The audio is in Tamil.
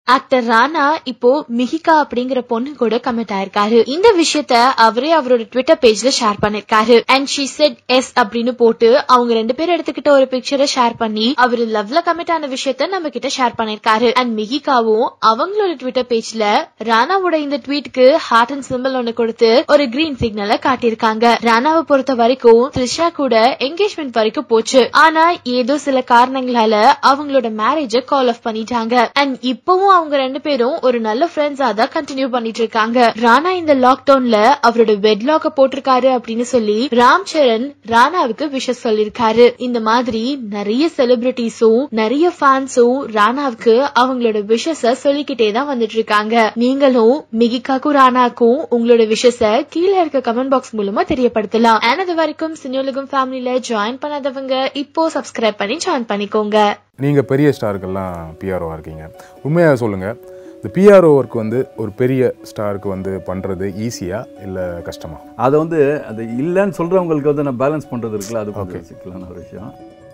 ஆக்டர் ராணா இப்போ மிஹிகா அப்படிங்கிற பொண்ணு கூட கமிட் ஆயிருக்காரு இந்த விஷயத்த அவரே அவரோட ட்விட்டர் பேஜ்ல ஷேர் பண்ணிருக்காரு அண்ட் ஷி செட் எஸ் அப்படின்னு போட்டு அவங்க ரெண்டு பேரும் எடுத்துக்கிட்ட ஒரு பிக்சரை ஷேர் பண்ணி அவரு லவ்ல கமிட் ஆன விஷயத்த நம்ம கிட்ட ஷேர் பண்ணிருக்காரு அண்ட் மிஹிகாவும் அவங்களோட ட்விட்டர் பேஜ்ல ராணாவோட இந்த ட்வீட்க்கு ஹார்ட் அண்ட் சிம்பிள் ஒண்ணு கொடுத்து ஒரு கிரீன் சிக்னலை காட்டியிருக்காங்க ராணாவை பொறுத்த வரைக்கும் த்ரிஷா கூட என்கேஜ்மெண்ட் வரைக்கும் போச்சு ஆனா ஏதோ சில காரணங்களால அவங்களோட மேரேஜ கால் ஆஃப் பண்ணிட்டாங்க அண்ட் இப்பவும் அவங்க ரெண்டு பேரும் ஒரு நல்ல ஃப்ரெண்ட்ஸா தான் கண்டினியூ பண்ணிட்டு இருக்காங்க ராணா இந்த லாக்டவுன்ல அவரோட வெட்லாக்க போட்டிருக்காரு அப்படின்னு சொல்லி ராம் சரண் ராணாவுக்கு விஷஸ் சொல்லிருக்காரு இந்த மாதிரி நிறைய செலிபிரிட்டிஸும் நிறைய ஃபேன்ஸும் ராணாவுக்கு அவங்களோட விஷஸ சொல்லிக்கிட்டே தான் வந்துட்டு இருக்காங்க நீங்களும் மிகிகாக்கும் ராணாக்கும் உங்களோட விஷஸ கீழே இருக்க கமெண்ட் பாக்ஸ் மூலமா தெரியப்படுத்தலாம் And அது வரைக்கும் சினியோலகம் ஃபேமிலில ஜாயின் பண்ணாதவங்க இப்போ சப்ஸ்கிரைப் பண்ணி ஜாயின் பண்ணிக்கோங்க நீங்கள் பெரிய ஸ்டாருக்கெல்லாம் பிஆர்ஓவாக இருக்கீங்க உண்மையாக சொல்லுங்கள் இந்த பிஆர்ஓ ஒர்க் வந்து ஒரு பெரிய ஸ்டாருக்கு வந்து பண்ணுறது ஈஸியா இல்லை கஷ்டமா அதை வந்து அது இல்லைன்னு சொல்கிறவங்களுக்கு வந்து நான் பேலன்ஸ் பண்ணுறது இருக்குல்ல அது கொஞ்சம் சிக்கலான ஒரு விஷயம்